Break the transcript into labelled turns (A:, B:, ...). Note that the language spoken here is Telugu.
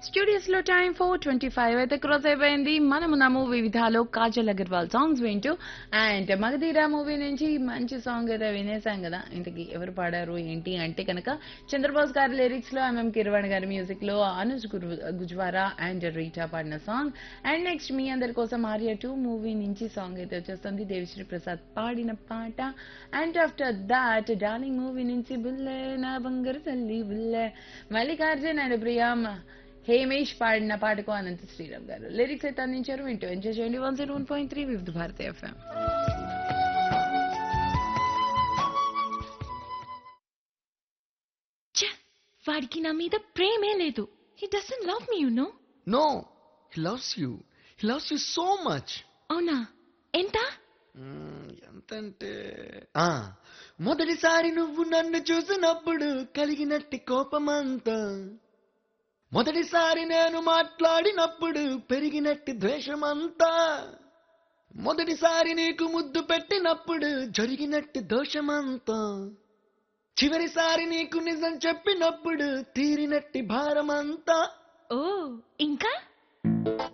A: స్టూడియోస్ లో టైం ఫోర్ ట్వంటీ ఫైవ్ అయితే క్రాస్ అయిపోయింది మనమున్నాము వివిధాలో కాజల్ అగర్వాల్ సాంగ్స్ వింటూ అండ్ మగధీరా మూవీ నుంచి మంచి సాంగ్ అయితే వినేసాం కదా ఇంతకి ఎవరు పాడారు ఏంటి అంటే కనుక చంద్రబోస్ గారి లిరిక్స్ లో ఎంఎం కిరవాణి గారి మ్యూజిక్ లో అనుజ్ గురు గుజ్వారా అండ్ రీటా పాడిన సాంగ్ అండ్ నెక్స్ట్ మీ అందరి కోసం ఆర్య టూ మూవీ నుంచి సాంగ్ అయితే వచ్చేస్తుంది దేవిశ్రీ ప్రసాద్ పాడిన పాట and after that Darling movie నుంచి బుల్లే నా బంగారు తల్లి బుల్లే మల్లికార్జున్ అండ్ ప్రియామ్ హేమేష్ పాడిన పాటకు అనంత శ్రీరామ్ గారు లిరిక్స్ అయితే అందించారు వింటూ ఎంజాయ్ చేయండి one zero one point three Vividh Bharati FM
B: ఛ! వాడికి నా మీద ప్రేమే లేదు he doesn't love me you no
C: no he loves you he loves you so much
B: అవునా ఎంత
C: ఎంతంటే ఆ, మొదటిసారి నువ్వు నన్ను చూసినప్పుడు కలిగినట్టి కోపమంతా మొదటిసారి నేను మాట్లాడినప్పుడు పెరిగినట్టి ద్వేషమంతా మొదటిసారి నీకు ముద్దు పెట్టినప్పుడు జరిగినట్టి దోషమంతా చివరిసారి నీకు నిజం చెప్పినప్పుడు తీరినట్టి భారమంతా
B: ఓ ఇంకా